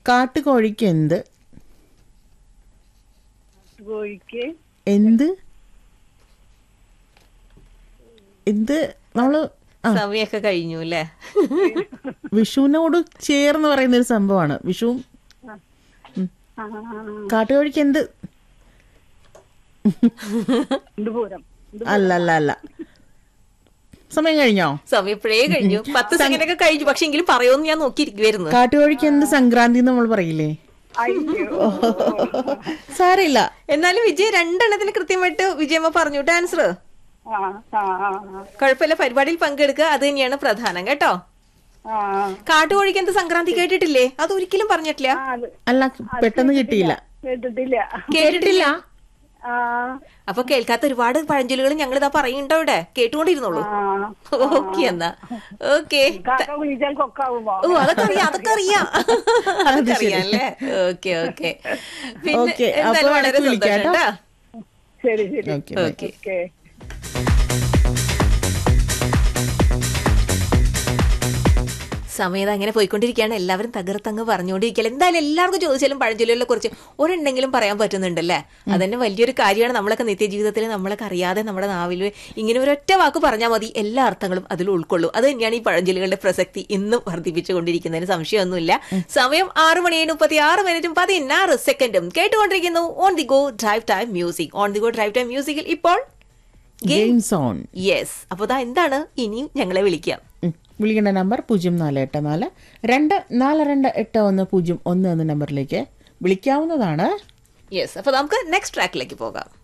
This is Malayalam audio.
കാട്ടുകോഴിക്ക് എന്ത് കോഴിക്ക് എന്ത് എന്ത് നമ്മള് ആ സമയമൊക്കെ കഴിഞ്ഞു അല്ലേ വിഷുവിനോട് ചേർന്ന് പറയുന്ന ഒരു സംഭവമാണ് വിഷു ആ, കാട്ടുകോഴിക്ക് എന്ത് പൂരം അല്ല അല്ല അല്ല സമയം കഴിഞ്ഞോ സമയം ഇപ്പോഴേ കഴിഞ്ഞു പത്ത് സെക്കൻഡ് ഒക്കെ കഴിഞ്ഞു പക്ഷെ എങ്കിലും പറയുമെന്ന് ഞാൻ നോക്കിയിരിക്കുവായിരുന്നു കാട്ടുകോഴിക്ക് എന്ത് സംക്രാന്തി എന്ന് നമ്മൾ പറയില്ലേ അയ്യോ സാരില്ല എന്നാലും വിജയ് രണ്ടെണ്ണത്തിന് കൃത്യമായിട്ട് വിജയമ്മ പറഞ്ഞു കേട്ടോ ആൻസർ ആ ആ ആ കുഴപ്പമില്ല പരിപാടിയിൽ പങ്കെടുക്കുക അത് തന്നെയാണ് പ്രധാനം കേട്ടോ ആ കാട്ടുകോഴിക്ക് എന്ത് സംക്രാന്തി കേട്ടിട്ടില്ലേ അത് ഒരിക്കലും പറഞ്ഞിട്ടില്ല ആ, അത് അല്ല പെട്ടെന്ന് കിട്ടിയില്ല കേട്ടിട്ടില്ല കേട്ടിട്ടില്ല ആ അപ്പൊ കേൾക്കാത്ത ഒരുപാട് പഴഞ്ചൊല്ലുകൾ ഞങ്ങൾ ഇതാ പറയുന്നുണ്ടോ ഇവിടെ കേട്ടുകൊണ്ടിരുന്നോളൂ ആ ഓക്കെ എന്നാ ഓക്കെ കാക്ക വിളിച്ചാൽ കൊക്കാവുമോ ഓ അതൊക്കെ അറിയാം അതൊക്കെ അറിയാം അതൊക്കെ അറിയാം അല്ലേ ഓക്കെ ഓക്കെ പിന്നെ Okay, അപ്പൊ എന്തായാലും വളരെ ഇടയ്ക്ക് വിളിക്കാം സന്തോഷം കേട്ടോ. കേട്ടോ ശരി ശരി ഓക്കെ ഓക്കെ ഓക്കെ സമയത്ത് അങ്ങനെ പോയിക്കൊണ്ടിരിക്കുകയാണ് എല്ലാവരും തകർത്തങ്ങ് പറഞ്ഞുകൊണ്ടിരിക്കുകയാണ് എന്തായാലും എല്ലാവർക്കും ചോദിച്ചാലും പഴഞ്ചൊല്ലുകളെ കുറിച്ച് ഒരെണ്ണെങ്കിലും പറയാൻ പറ്റുന്നുണ്ടല്ലേ അതന്നെ വലിയൊരു കാര്യമാണ് നമ്മളൊക്കെ നിത്യജീവിതത്തിൽ നമ്മളൊക്കെ അറിയാതെ നമ്മുടെ നാവിൽ ഇങ്ങനെ ഒരൊറ്റ വാക്ക് പറഞ്ഞാൽ മതി എല്ലാ അർത്ഥങ്ങളും അതിൽ ഉൾക്കൊള്ളും അത് തന്നെയാണ് ഈ പഴഞ്ചൊല്ലുകളുടെ പ്രസക്തി ഇന്നും വർദ്ധിപ്പിച്ചുകൊണ്ടിരിക്കുന്നതിന് സംശയമൊന്നുമില്ല സമയം ആറ് മണിയേഴ് മുപ്പത്തി ആറ് മിനിറ്റും പതിനാറ് സെക്കൻഡും കേട്ടുകൊണ്ടിരിക്കുന്നു on the go drive time music on the go drive time മ്യൂസിക്കിൽ ഇപ്പോൾ ഗെയിംസ് ഓൺ യെസ് അപ്പോൾ ദാ എന്താണ് ഇനിയും ഞങ്ങളെ വിളിക്കാം ഉം. വിളിക്കേണ്ട നമ്പർ പൂജ്യം നാല് എട്ട് നാല് രണ്ട് നാല് രണ്ട് എട്ട് ഒന്ന് പൂജ്യം ഒന്ന് എന്ന നമ്പറിലേക്ക് വിളിക്കാവുന്നതാണ് യെസ് അപ്പോൾ നമുക്ക് നെക്സ്റ്റ് ട്രാക്കിലേക്ക് പോകാം